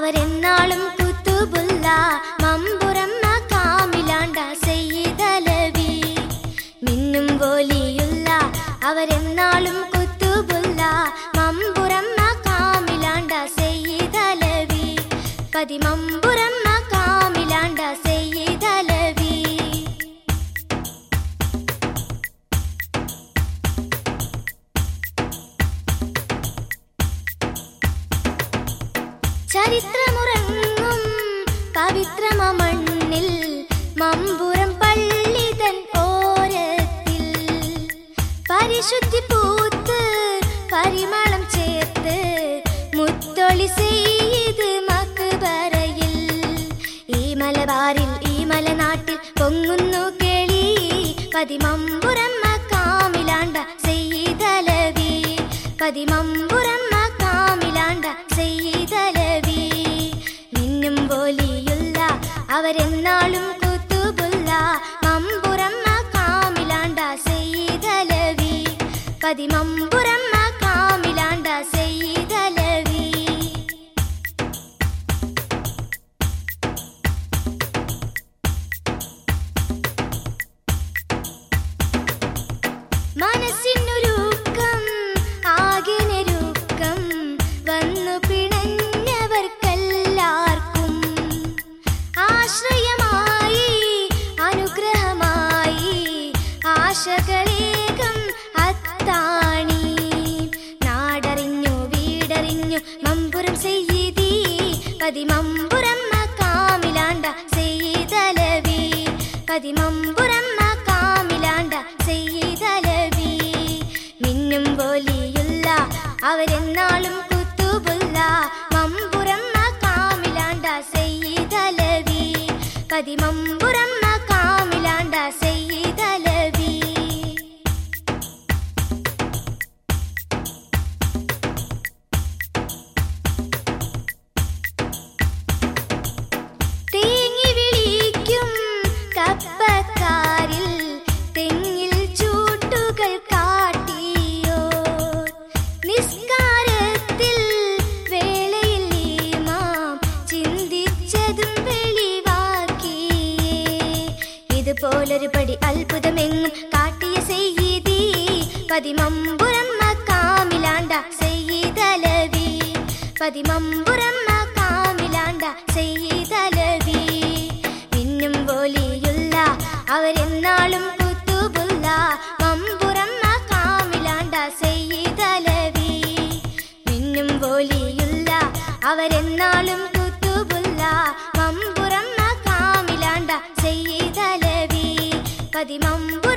അവരെന്നാളും കുത്തുബുല്ല മമ്പുറമ്മ കാമിലാണ്ട സെയ്തലവി മിന്നും പോലിയുള്ള അവരെന്നാളും കുത്തുബുല്ല മമ്പുറമ്മ കാമിലാണ്ട സെയ്തലവി പതിമമ്പുറമ്മ കാമിലാണ്ട സെയ്തലവി ചരിത്രമുറങ്ങും പവിത്രമണ്ണിൽ മമ്പുറം പള്ളിതൻ ഓരത്തിൽ പരിശുദ്ധി പൂത്ത് പരിമളം ചേർത്ത് മുത്തൊളി ചെയ്ത് മക്ബറയിൽ ഈ മലബാറിൽ ഈ മലനാട്ടിൽ പൊങ്ങുന്നു കേളി പതിമമ്പുറമ്മ കാമിലാണ്ട സെയ്തലവി പതിമമ്പുറമ്മ കാമിലാണ്ട സെയ്തലവി മിന്നും പോലിയുള്ള അവരെന്നാളും കുത്തുബുല്ല മമ്പുറമ്മ കാമിലാണ്ട സെയ്തലവി പതിമമ്പുറമ്മ കാമിലാണ്ട സെയ്തലവി മനസ്സിനൊരുക്കം ആകിനൊരുക്കം വന്നു പിണഞ്ഞവർക്കെല്ലാവർക്കും ആശ്രയമായി അനുഗ്രഹമായി ആശകളേകം അത്താണി നാടറിഞ്ഞു വീടറിഞ്ഞു മമ്പുറം ചെയ്തി പതിമമ്പുറമ്മ കാമിലാണ്ട ചെയ്തലവി പതിമമ്പുറമ്മ കാമിലാണ്ട ചെയ്തലവി മിന്നും പോലിയുള്ള അവരെന്നാളും കുത്തുബുല്ല മമ്പുറമ്മ കാമിലാണ്ട ചെയ്തലവി പതിമമ്പുറമ്മ കാമിലാണ്ട ചെയ്തലവി തേങ്ങി വിളിക്കും കപ്പക്കാരിൽ തെങ്ങിൽ ചൂട്ടുകൾ കാട്ടിയോ നിസ്കാരത്തിൽ വേളയിൽ ഈമാം ചിന്തിച്ചതും വെളിവാക്കിയേ ഇതുപോലൊരു പടി അത്ഭുതമെങ്ങും കാട്ടിയ സെയ്തി പതിമമ്പുറമ്മ കാമിലാണ്ട സെയ്തലവി പതിമമ്പുറമ്മ കാമിലാണ്ട സെയ്തലവി മിന്നും പോലിയുള്ള അവരെന്നാളും കുത്തുബുല്ല മമ്പുറമ്മ കാമിലാണ്ട സെയ്തലവി മിന്നും പോലിയുള്ള അവരെന്നാളും കുത്തുബുല്ല മമ്പുറമ്മ കാമിലാണ്ട സെയ്തലവി പതിമമ്പു